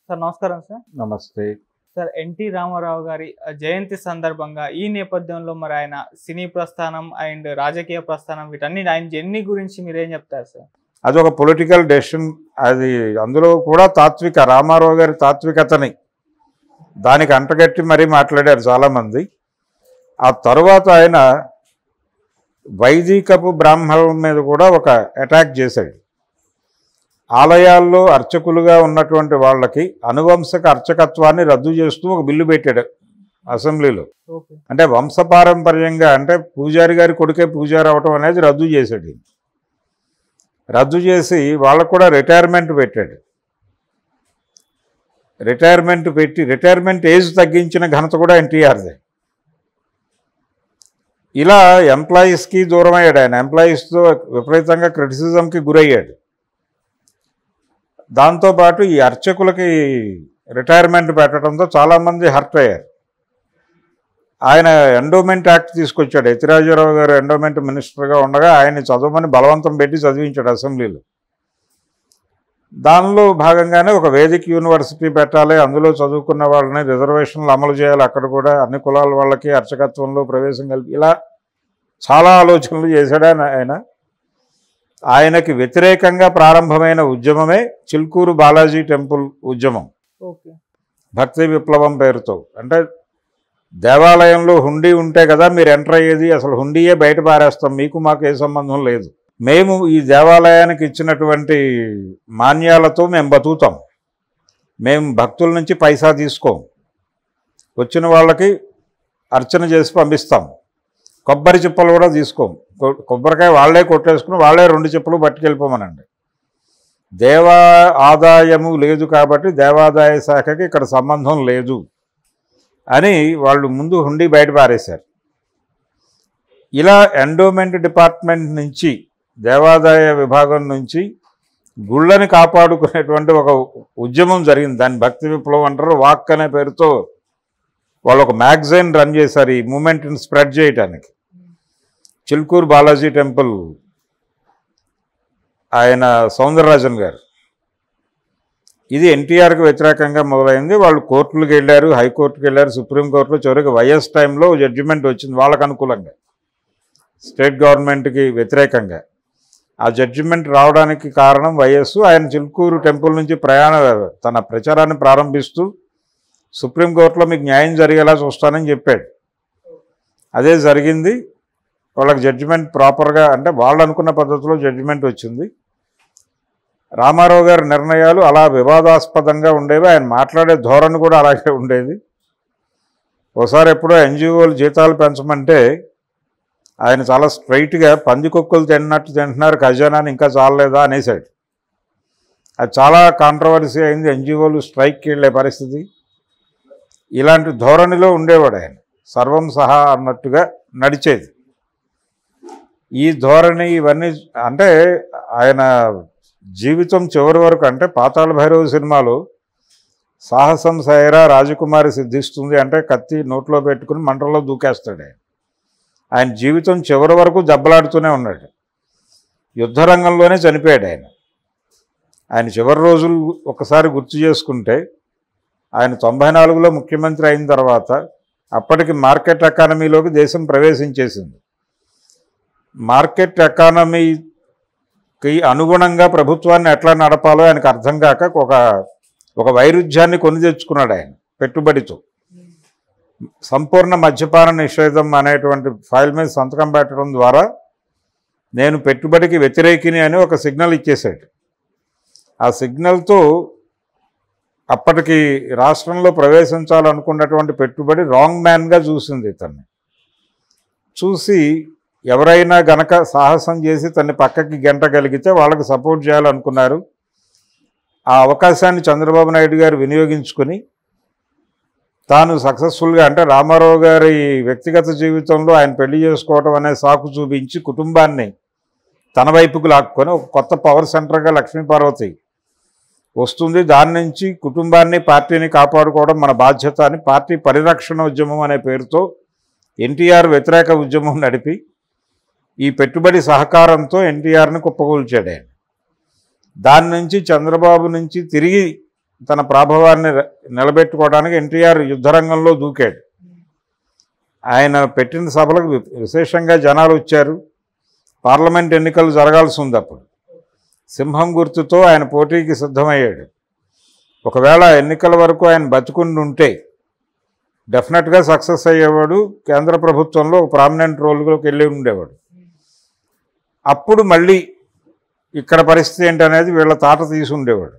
Sir నమస్కారం sir నమస్తే sir NT Ramarao గారి ఆ, జయంతి సందర్భంగా ఈ నేపథ్యంలో మరి ఆయన సినీ ప్రస్థానం అండ్ రాజకీయ ప్రస్థానం వీటన్ని ఆయన జర్నీ గురించి మీరేం చెప్తారు సార్ అది ఒక పొలిటికల్ డెసిషన్ అది అందులో కూడా తాత్విక రామారావు గారి తాత్వికతని దానికి అంటగట్టి మరీ మాట్లాడారు చాలామంది ఆ తరువాత ఆయన వైదికపు బ్రాహ్మణుల మీద కూడా ఒక అటాక్ చేశాడు ఆలయాల్లో అర్చకులుగా ఉన్నటువంటి వాళ్ళకి అనువంశక అర్చకత్వాన్ని రద్దు చేస్తూ ఒక బిల్లు పెట్టాడు అసెంబ్లీలో ఓకే అంటే వంశపారంపర్యంగా అంటే పూజారి గారి కొడుకే పూజారి అవటం అనేది రద్దు చేశాడు ఈయన. రద్దు చేసి వాళ్ళకు కూడా రిటైర్మెంట్ పెట్టాడు రిటైర్మెంట్ పెట్టి రిటైర్మెంట్ ఏజ్ తగ్గించిన ఘనత కూడా ఎన్టీఆర్దే ఇలా ఎంప్లాయీస్కి దూరం అయ్యాడు ఆయన ఎంప్లాయీస్తో విపరీతంగా క్రిటిసిజంకి గురయ్యాడు దాంతోపాటు ఈ అర్చకులకి రిటైర్మెంట్ పెట్టడంతో చాలామంది హర్ట్ అయ్యారు ఆయన ఎండోమెంట్ యాక్ట్ తీసుకొచ్చాడు యతిరాజరావు గారు ఎండోమెంట్ మినిస్టర్గా ఉండగా ఆయన చదవమని బలవంతం పెట్టి చదివించాడు అసెంబ్లీలో దానిలో భాగంగానే ఒక వేదిక యూనివర్సిటీ పెట్టాలి అందులో చదువుకున్న వాళ్ళని రిజర్వేషన్లు అమలు చేయాలి అక్కడ కూడా అన్ని కులాల వాళ్ళకి అర్చకత్వంలో ప్రవేశం కలిపి ఇలా చాలా ఆలోచనలు చేశాడు ఆయన ఆయన ఆయనకి వ్యతిరేకంగా ప్రారంభమైన ఉద్యమమే చిల్కూరు బాలాజీ టెంపుల్ ఉద్యమం ఓకే భక్తి విప్లవం పేరుతో అంటే దేవాలయంలో హుండీ ఉంటే కదా మీరు ఎంటర్ అయ్యేది అసలు హుండీయే బయట పారేస్తాం మీకు మాకు ఏ సంబంధం లేదు మేము ఈ దేవాలయానికి ఇచ్చినటువంటి మాన్యాలతో మేము బతుకుతాం మేము భక్తుల నుంచి పైసా తీసుకోం వచ్చిన వాళ్ళకి అర్చన చేసి పంపిస్తాం కొబ్బరి చిప్పలు కూడా తీసుకోం కొ- కొబ్బరికాయ వాళ్ళే కొట్టేసుకుని వాళ్ళే రెండు చిప్పలు పట్టుకెళ్ళిపోమనండి దేవా ఆదాయము లేదు కాబట్టి దేవాదాయ శాఖకి ఇక్కడ సంబంధం లేదు అని వాళ్ళు ముందు హుండీ బయట పారేశారు ఇలా ఎండోమెంట్ డిపార్ట్మెంట్ నుంచి దేవాదాయ విభాగం నుంచి గుళ్ళని కాపాడుకునేటువంటి ఒక ఉద్యమం జరిగింది దాన్ని భక్తి విప్లవం అంటారు వాక్ అనే పేరుతో వాళ్ళు ఒక మ్యాగజైన్ రన్ చేశారు ఈ మూమెంట్ని స్ప్రెడ్ చేయడానికి చిల్కూరు బాలాజీ టెంపుల్ ఆయన సౌందరరాజన్ గారు ఇది ఎన్టీఆర్కి వ్యతిరేకంగా మొదలైంది వాళ్ళు కోర్టులకు వెళ్ళారు హైకోర్టుకు వెళ్ళారు సుప్రీంకోర్టులో చివరికి వైఎస్ టైంలో జడ్జిమెంట్ వచ్చింది వాళ్ళకు అనుకూలంగా స్టేట్ గవర్నమెంట్కి వ్యతిరేకంగా ఆ జడ్జిమెంట్ రావడానికి కారణం వైఎస్ ఆయన చిలుకూరు టెంపుల్ నుంచి ప్రయాణ తన ప్రచారాన్ని ప్రారంభిస్తూ సుప్రీంకోర్టులో మీకు న్యాయం జరిగేలా చూస్తానని చెప్పాడు అదే జరిగింది వాళ్ళకి జడ్జిమెంట్ ప్రాపర్గా అంటే వాళ్ళు అనుకున్న పద్ధతిలో జడ్జిమెంట్ వచ్చింది రామారావు గారి నిర్ణయాలు అలా వివాదాస్పదంగా ఉండేవి ఆయన మాట్లాడే ధోరణి కూడా అలాగే ఉండేది ఒకసారి ఎప్పుడో ఎన్జిఓలు జీతాలు పెంచమంటే ఆయన చాలా స్ట్రైట్గా పందికొక్కులు తిన్నట్టు తింటున్నారు ఖజానాని ఇంకా చాలలేదా అనేసాడు అది చాలా కాంట్రవర్సీ అయింది ఎన్జిఓలు స్ట్రైక్కి వెళ్ళే పరిస్థితి ఇలాంటి ధోరణిలో ఉండేవాడు ఆయన సర్వం సహా అన్నట్టుగా నడిచేది ఈ ధోరణి ఇవన్నీ అంటే ఆయన జీవితం చివరి వరకు అంటే పాతాళ భైరవ సినిమాలో సాహసం సైరా రాజకుమారి సిద్ధిస్తుంది అంటే కత్తి నోట్లో పెట్టుకుని మంటల్లో దూకేస్తాడు ఆయన ఆయన జీవితం చివరి వరకు దెబ్బలాడుతూనే ఉన్నాడు యుద్ధరంగంలోనే చనిపోయాడు ఆయన ఆయన చివరి రోజులు ఒకసారి గుర్తు చేసుకుంటే ఆయన తొంభై నాలుగులో ముఖ్యమంత్రి అయిన తర్వాత అప్పటికి మార్కెట్ ఎకానమీలోకి దేశం ప్రవేశించేసింది మార్కెట్ ఎకానమీకి అనుగుణంగా ప్రభుత్వాన్ని ఎట్లా నడపాలో ఆయనకు అర్థం కాక ఒక ఒక వైరుధ్యాన్ని కొని తెచ్చుకున్నాడు ఆయన పెట్టుబడితో సంపూర్ణ మద్యపాన నిషేధం అనేటువంటి ఫైల్ మీద సంతకం పెట్టడం ద్వారా నేను పెట్టుబడికి వ్యతిరేకిని అని ఒక సిగ్నల్ ఇచ్చేశాడు ఆ సిగ్నల్తో అప్పటికి రాష్ట్రంలో ప్రవేశించాలనుకున్నటువంటి పెట్టుబడి రాంగ్ మ్యాన్గా చూసింది ఇతన్ని చూసి ఎవరైనా గనక సాహసం చేసి తన్ని పక్కకి గెంటగలిగితే వాళ్ళకి సపోర్ట్ చేయాలనుకున్నారు ఆ అవకాశాన్ని చంద్రబాబు నాయుడు గారు వినియోగించుకుని తాను సక్సెస్ఫుల్గా అంటే రామారావు గారి వ్యక్తిగత జీవితంలో ఆయన పెళ్లి చేసుకోవడం అనే సాకు చూపించి కుటుంబాన్ని తన వైపుకు లాక్కొని ఒక కొత్త పవర్ సెంటర్గా లక్ష్మీపార్వతి వస్తుంది దాని నుంచి కుటుంబాన్ని పార్టీని కాపాడుకోవడం మన బాధ్యత అని పార్టీ పరిరక్షణ ఉద్యమం అనే పేరుతో ఎన్టీఆర్ వ్యతిరేక ఉద్యమం నడిపి ఈ పెట్టుబడి సహకారంతో ఎన్టీఆర్ని కుప్పకూల్చాడు ఆయన దాని నుంచి చంద్రబాబు నుంచి తిరిగి తన ప్రాభవాన్ని ర- నిలబెట్టుకోవడానికి ఎన్టీఆర్ యుద్ధరంగంలో దూకాడు ఆయన పెట్టిన సభలకు వి- విశేషంగా జనాలు వచ్చారు పార్లమెంట్ ఎన్నికలు జరగాల్సి ఉంది అప్పుడు సింహం గుర్తుతో ఆయన పోటీకి సిద్ధమయ్యాడు ఒకవేళ ఎన్నికల వరకు ఆయన బతుకుండి ఉంటే డెఫినెట్గా సక్సెస్ అయ్యేవాడు కేంద్ర ప్రభుత్వంలో ఒక ప్రామినెంట్ రోల్లోకి వెళ్ళి ఉండేవాడు అప్పుడు మళ్ళీ ఇక్కడ పరిస్థితి ఏంటనేది వీళ్ళ తాట తీసి ఉండేవాడు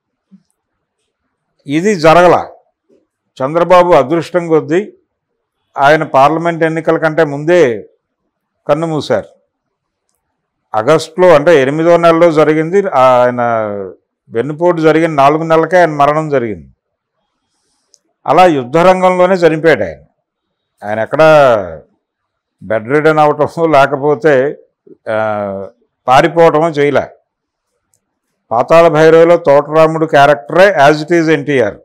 ఇది జరగల చంద్రబాబు అదృష్టం కొద్దీ ఆయన పార్లమెంట్ ఎన్నికల కంటే ముందే కన్ను మూశారు ఆగస్టులో అంటే ఎనిమిదో నెలలో జరిగింది ఆయన వెన్నుపోటు జరిగిన నాలుగు నెలలకే ఆయన మరణం జరిగింది అలా యుద్ధ రంగంలోనే చనిపోయాడు ఆయన ఆయన ఎక్కడ బెడ్ రిడన్ అవటమో లేకపోతే ఆ, పారిపోవటమో చేయలే పాతాళ భైరవిలో తోటరాముడు క్యారెక్టరే యాజ్ ఇట్ ఈజ్ ఎన్టీఆర్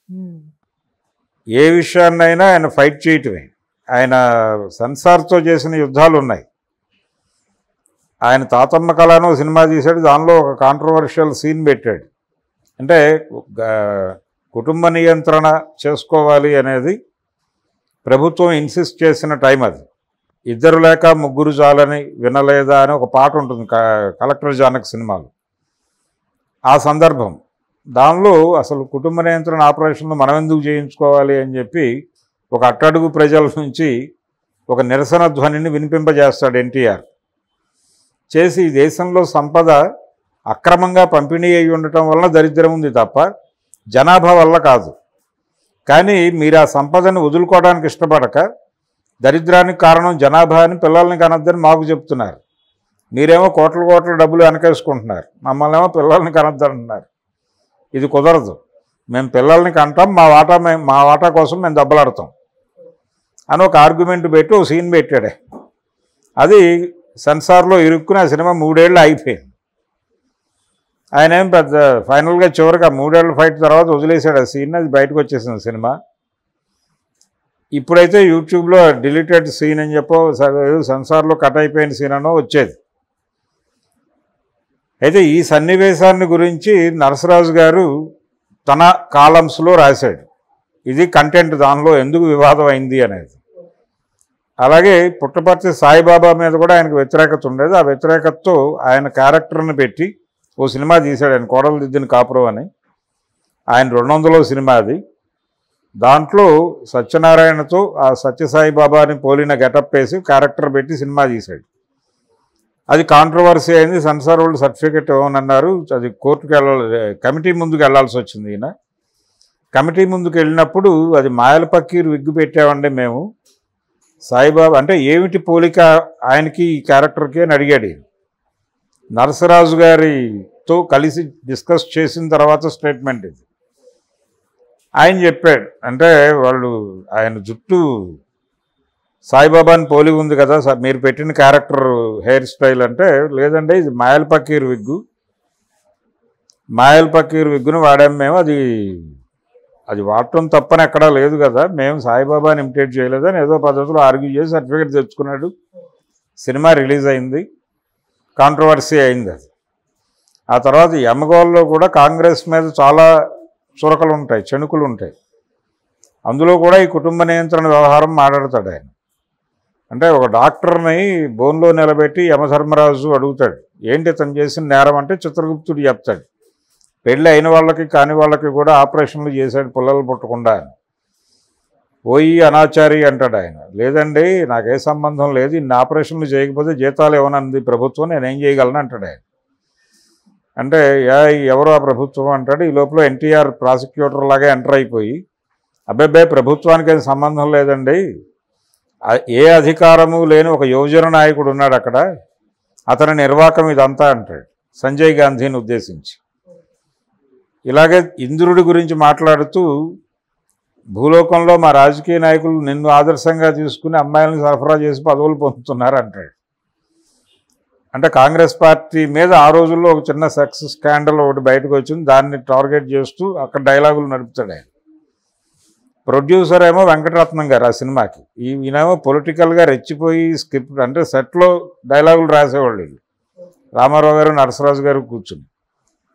ఏ విషయాన్నైనా ఆయన ఫైట్ చేయటమే ఆయన సెన్సార్తో చేసిన యుద్ధాలు ఉన్నాయి ఆయన తాతమ్మ కళను సినిమా తీశాడు దానిలో ఒక కాంట్రవర్షియల్ సీన్ పెట్టాడు అంటే గ- కుటుంబ నియంత్రణ చేసుకోవాలి అనేది ప్రభుత్వం ఇన్సిస్ట్ చేసిన టైం అది ఇద్దరు లేక ముగ్గురు చాలని వినలేదా అని ఒక పాట ఉంటుంది క- కలెక్టర్ జానక్ సినిమాలో ఆ సందర్భం దానిలో అసలు కుటుంబ నియంత్రణ ఆపరేషన్లు మనం ఎందుకు చేయించుకోవాలి అని చెప్పి ఒక అట్టడుగు ప్రజల నుంచి ఒక నిరసన ధ్వనిని వినిపింపజేస్తాడు ఎన్టీఆర్ చేసి ఈ దేశంలో సంపద అక్రమంగా పంపిణీ అయి ఉండటం వలన దరిద్రం ఉంది తప్ప జనాభా వల్ల కాదు కానీ మీరు ఆ సంపదను వదులుకోవడానికి ఇష్టపడక దరిద్రానికి కారణం జనాభా అని పిల్లల్ని కనొద్దని మాకు చెప్తున్నారు మీరేమో కోట్ల కోట్ల డబ్బులు వెనకేసుకుంటున్నారు మమ్మల్ని ఏమో పిల్లల్ని కనొద్దంటున్నారు ఇది కుదరదు మేము పిల్లల్ని కంటాం మా వాటా మేము మా వాటా కోసం మేము దెబ్బలాడతాం అని ఒక ఆర్గ్యుమెంట్ పెట్టి ఒక సీన్ పెట్టాడే అది సెన్సార్లో ఇరుక్కుని ఆ సినిమా మూడేళ్ళు అయిపోయింది ఆయన ఏం పెద్ద ఫైనల్గా చివరికి ఆ మూడేళ్ళ ఫైట్ తర్వాత వదిలేశాడు ఆ సీన్ అది బయటకు వచ్చేసింది సినిమా ఇప్పుడైతే యూట్యూబ్లో డిలీటెడ్ సీన్ అని చెప్పో స- ఏదో సెన్సార్లో కట్ అయిపోయిన సీన్ అనో వచ్చేది అయితే ఈ సన్నివేశాన్ని గురించి నరసరాజు గారు తన కాలమ్స్లో రాశాడు ఇది కంటెంట్ దానిలో ఎందుకు వివాదం అయింది అనేది అలాగే పుట్టపర్తి సాయిబాబా మీద కూడా ఆయనకు వ్యతిరేకత ఉండేది ఆ వ్యతిరేకతతో ఆయన క్యారెక్టర్ని పెట్టి ఓ సినిమా తీశాడు ఆయన కోడలు దిద్దిన కాపురం అని ఆయన రెండు వందలో సినిమా అది దాంట్లో సత్యనారాయణతో ఆ సత్యసాయి బాబాని పోలిన గెటప్ వేసి క్యారెక్టర్ పెట్టి సినిమా తీశాడు అది కాంట్రవర్సీ అయింది సెన్సార్ వాళ్ళు సర్టిఫికెట్ ఇవ్వనన్నారు అది కోర్టుకు వెళ్ళాలి కమిటీ ముందుకు వెళ్ళాల్సి వచ్చింది ఈయన కమిటీ ముందుకు వెళ్ళినప్పుడు అది మాయల పక్కీరు విగ్గు పెట్టామండి మేము సాయిబాబా అంటే ఏమిటి పోలిక ఆయనకి ఈ క్యారెక్టర్కి అని అడిగాడు ఈయన. నరసరాజు గారితో కలిసి డిస్కస్ చేసిన తర్వాత స్టేట్మెంట్ ఇది ఆయన చెప్పాడు అంటే వాళ్ళు ఆయన జుట్టు సాయిబాబాని పోలి ఉంది కదా స- మీరు పెట్టిన క్యారెక్టర్ హెయిర్ స్టైల్ అంటే లేదండి ఇది మాయల్ పకీర్ విగ్గు మాయల్ పకీర్ విగ్గును వాడాం మేము అది అది వాడటం తప్పని ఎక్కడా లేదు కదా మేము సాయిబాబాని ఇమిటేట్ చేయలేదని ఏదో పద్ధతిలో ఆర్గ్యూ చేసి సర్టిఫికేట్ తెచ్చుకున్నాడు సినిమా రిలీజ్ అయింది కాంట్రవర్సీ అయింది అది ఆ తర్వాత యమగోల్లో కూడా కాంగ్రెస్ మీద చాలా చురకలు ఉంటాయి చెణుకులు ఉంటాయి అందులో కూడా ఈ కుటుంబ నియంత్రణ వ్యవహారం మాట్లాడతాడు ఆయన అంటే ఒక డాక్టర్ని బోన్లో నిలబెట్టి యమధర్మరాజు అడుగుతాడు ఏంటి ఇతను చేసిన నేరం అంటే చిత్రగుప్తుడు చెప్తాడు పెళ్ళి అయిన వాళ్ళకి కాని వాళ్ళకి కూడా ఆపరేషన్లు చేశాడు పిల్లలు పుట్టకుండా అని పోయి అనాచారి అంటాడు ఆయన లేదండి నాకే సంబంధం లేదు ఇన్ని ఆపరేషన్లు చేయకపోతే జీతాలు ఇవ్వనంది ప్రభుత్వం నేనేం చేయగలను అంటాడు ఆయన అంటే యా ఎవరు ఆ ప్రభుత్వం అంటాడు ఈ లోపల ఎన్టీఆర్ ప్రాసిక్యూటర్ లాగా ఎంటర్ అయిపోయి అబ్బాయి ప్రభుత్వానికి ఏం సంబంధం లేదండి ఆ- ఏ అధికారము లేని ఒక యువజన నాయకుడు ఉన్నాడు అక్కడ అతని నిర్వాకం ఇదంతా అంటాడు సంజయ్ గాంధీని ఉద్దేశించి ఇలాగే ఇంద్రుడి గురించి మాట్లాడుతూ భూలోకంలో మా రాజకీయ నాయకులు నిన్ను ఆదర్శంగా తీసుకుని అమ్మాయిలను సరఫరా చేసి పదవులు పొందుతున్నారు అంటాడు అంటే కాంగ్రెస్ పార్టీ మీద ఆ రోజుల్లో ఒక చిన్న సెక్స్ స్కాండల్ ఒకటి బయటకు వచ్చింది దాన్ని టార్గెట్ చేస్తూ అక్కడ డైలాగులు నడుపుతాడు ఆయన ప్రొడ్యూసర్ ఏమో వెంకటరత్నం గారు ఆ సినిమాకి ఈ- ఈయనేమో పొలిటికల్గా రెచ్చిపోయి స్క్రిప్ట్ అంటే సెట్లో డైలాగులు రాసేవాళ్ళు వీళ్ళు రామారావు గారు నరసరాజు గారు కూర్చుని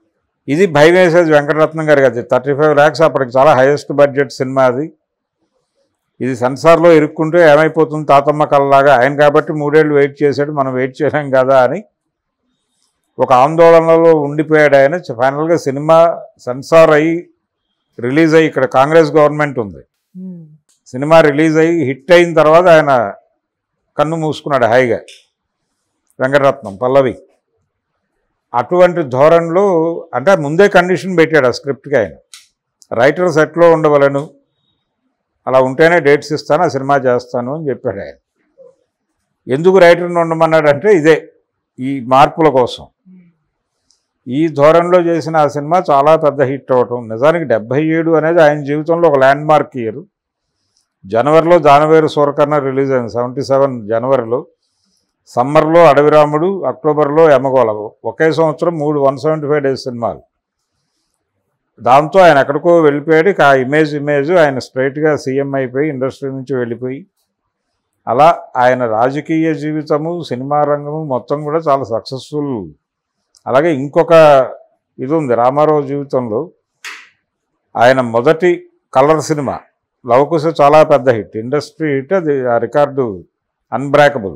ఇది భయం వేసేది వెంకటరత్నం గారికి అది థర్టీ ఫైవ్ ల్యాక్స్ అప్పటికి చాలా హైయెస్ట్ బడ్జెట్ సినిమా అది ఇది సెన్సార్లో ఇరుక్కుంటే ఏమైపోతుంది తాతమ్మ కళ్ళలాగా ఆయన కాబట్టి మూడేళ్ళు వెయిట్ చేశాడు మనం వెయిట్ చేయలేం కదా అని ఒక ఆందోళనలో ఉండిపోయాడు ఆయన ఫైనల్గా సినిమా సెన్సార్ అయ్యి రిలీజ్ అయ్యి ఇక్కడ కాంగ్రెస్ గవర్నమెంట్ ఉంది సినిమా రిలీజ్ అయ్యి హిట్ అయిన తర్వాత ఆయన కన్ను మూసుకున్నాడు హాయిగా వెంకటరత్నం పల్లవి అటువంటి ధోరణిలో అంటే ముందే కండిషన్ పెట్టాడు ఆ స్క్రిప్ట్కి ఆయన రైటర్ సెట్లో ఉండవలను అలా ఉంటేనే డేట్స్ ఇస్తాను ఆ సినిమా చేస్తాను అని చెప్పాడు ఆయన ఎందుకు రైటర్ని ఉండమన్నాడంటే ఇదే ఈ మార్పుల కోసం ఈ ధోరణిలో చేసిన ఆ సినిమా చాలా పెద్ద హిట్ అవ్వటం నిజానికి డెబ్భై ఏడు అనేది ఆయన జీవితంలో ఒక ల్యాండ్ మార్క్ ఇయర్ జనవరిలో దానవేరు సూరకర్ణ రిలీజ్ అయింది సెవెంటీ సెవెన్ జనవరిలో సమ్మర్లో అడవిరాముడు అక్టోబర్లో ఎమగోళ ఒకే సంవత్సరం మూడు వన్ సెవెంటీ ఫైవ్ డేస్ సినిమాలు దాంతో ఆయన ఎక్కడికో వెళ్ళిపోయాడు ఇక ఆ ఇమేజ్ ఇమేజ్ ఆయన స్ట్రైట్గా సీఎం అయిపోయి ఇండస్ట్రీ నుంచి వెళ్ళిపోయి అలా ఆయన రాజకీయ జీవితము సినిమా రంగము మొత్తం కూడా చాలా సక్సెస్ఫుల్ అలాగే ఇంకొక ఇది ఉంది రామారావు జీవితంలో ఆయన మొదటి కలర్ సినిమా లవకుశ చాలా పెద్ద హిట్ ఇండస్ట్రీ హిట్ అది ఆ రికార్డు అన్బ్రేకబుల్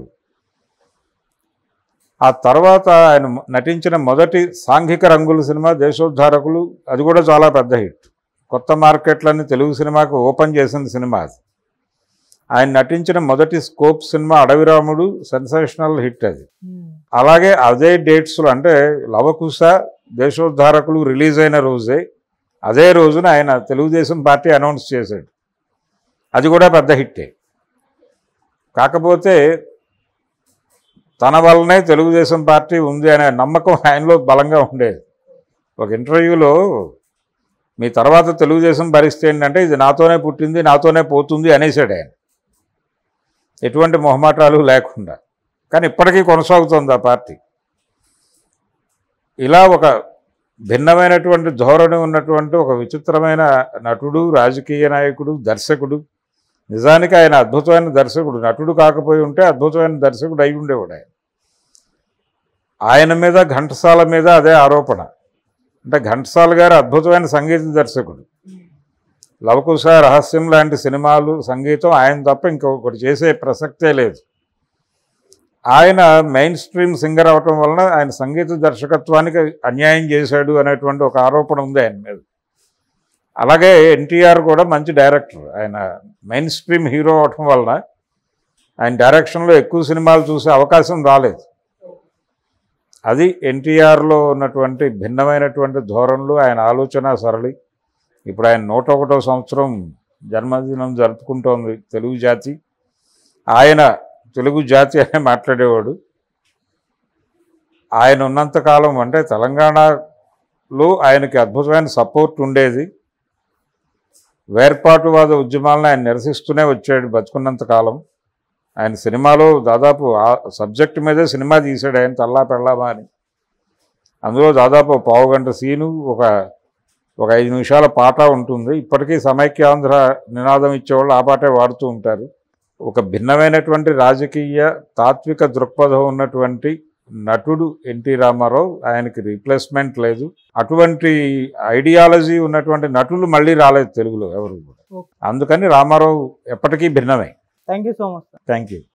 ఆ తర్వాత ఆయన నటించిన మొదటి సాంఘిక రంగుల సినిమా దేశోద్ధారకులు అది కూడా చాలా పెద్ద హిట్ కొత్త మార్కెట్లని తెలుగు సినిమాకు ఓపెన్ చేసిన సినిమా అది ఆయన నటించిన మొదటి scope cinema Adaviramudu sensational hit అది అలాగే అదే డేట్స్లో అంటే లవకుశ దేశోద్ధారకులు రిలీజ్ అయిన రోజే అదే రోజున ఆయన తెలుగుదేశం పార్టీ అనౌన్స్ చేశాడు అది కూడా పెద్ద హిట్టే కాకపోతే తన వల్లనే తెలుగుదేశం పార్టీ ఉంది అనే నమ్మకం ఆయనలో బలంగా ఉండేది ఒక ఇంటర్వ్యూలో మీ తర్వాత తెలుగుదేశం పరిస్థితి ఏంటంటే ఇది నాతోనే పుట్టింది నాతోనే పోతుంది అనేసాడు ఆయన ఎటువంటి మొహమాటాలు లేకుండా కానీ ఇప్పటికీ కొనసాగుతోంది ఆ పార్టీ ఇలా ఒక భిన్నమైనటువంటి ధోరణి ఉన్నటువంటి ఒక విచిత్రమైన నటుడు రాజకీయ నాయకుడు దర్శకుడు నిజానికి ఆయన అద్భుతమైన దర్శకుడు నటుడు కాకపోయి ఉంటే అద్భుతమైన దర్శకుడు అయి ఉండేవాడు ఆయన ఆయన మీద ఘంటసాల మీద అదే ఆరోపణ అంటే ఘంటసాల గారు అద్భుతమైన సంగీత దర్శకుడు లవకుశ రహస్యం లాంటి సినిమాలు సంగీతం ఆయన తప్ప ఇంకొకటి చేసే ప్రసక్తే లేదు ఆయన మెయిన్ స్ట్రీమ్ సింగర్ అవటం వలన ఆయన సంగీత దర్శకత్వానికి అన్యాయం చేశాడు అనేటువంటి ఒక ఆరోపణ ఉంది ఆయన మీద అలాగే ఎన్టీఆర్ కూడా మంచి డైరెక్టర్ ఆయన మెయిన్ స్ట్రీమ్ హీరో అవటం వలన ఆయన డైరెక్షన్లో ఎక్కువ సినిమాలు చూసే అవకాశం రాలేదు అది ఎన్టీఆర్లో ఉన్నటువంటి భిన్నమైనటువంటి ధోరణులు ఆయన ఆలోచన సరళి ఇప్పుడు ఆయన నూట ఒకటో సంవత్సరం జన్మదినం జరుపుకుంటోంది తెలుగు జాతి ఆయన తెలుగు జాతి అనే మాట్లాడేవాడు ఆయన ఉన్నంతకాలం అంటే తెలంగాణలో ఆయనకి అద్భుతమైన సపోర్ట్ ఉండేది వేర్పాటువాద ఉద్యమాలను ఆయన నిరసిస్తూనే వచ్చాడు బతుకున్నంత కాలం ఆయన సినిమాలో దాదాపు ఆ సబ్జెక్ట్ మీదే సినిమా తీశాడు ఆయన తల్లా పెళ్ళామా అని అందులో దాదాపు ఒక పావు గంట సీను ఒక ఒక ఐదు నిమిషాల పాట ఉంటుంది ఇప్పటికీ సమైక్యాంధ్ర నినాదం ఇచ్చేవాళ్ళు ఆ పాటే వాడుతూ ఉంటారు ఒక భిన్నమైనటువంటి రాజకీయ తాత్విక దృక్పథం ఉన్నటువంటి నటుడు ఎన్టీ రామారావు ఆయనకి రీప్లేస్మెంట్ లేదు అటువంటి ఐడియాలజీ ఉన్నటువంటి నటులు మళ్ళీ రాలేదు తెలుగులో ఎవరు కూడా Okay. అందుకని రామారావు ఎప్పటికీ భిన్నమే thank you so much sir thank you